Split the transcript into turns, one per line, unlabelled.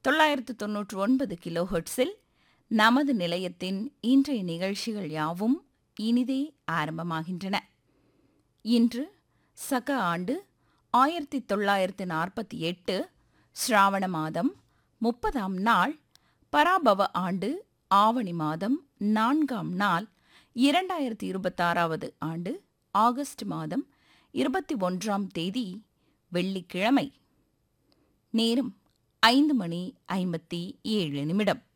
தொள்ளாயிரத்து தொன்னூற்று ஒன்பது கிலோஹெர்ட்ஸில் நமது நிலையத்தின் இன்றைய நிகழ்ச்சிகள் யாவும் இனிதே ஆரம்பமாகின்றன இன்று சக ஆண்டு ஆயிரத்தி தொள்ளாயிரத்து நாற்பத்தி எட்டு ஸ்ராவண மாதம் முப்பதாம் நாள் பராபவ ஆண்டு ஆவணி மாதம் நான்காம் நாள் இரண்டாயிரத்தி இருபத்தாறாவது ஆண்டு ஆகஸ்ட் மாதம் இருபத்தி ஒன்றாம் தேதி வெள்ளிக்கிழமை நேரம் ஐந்து மணி ஐம்பத்தி ஏழு நிமிடம்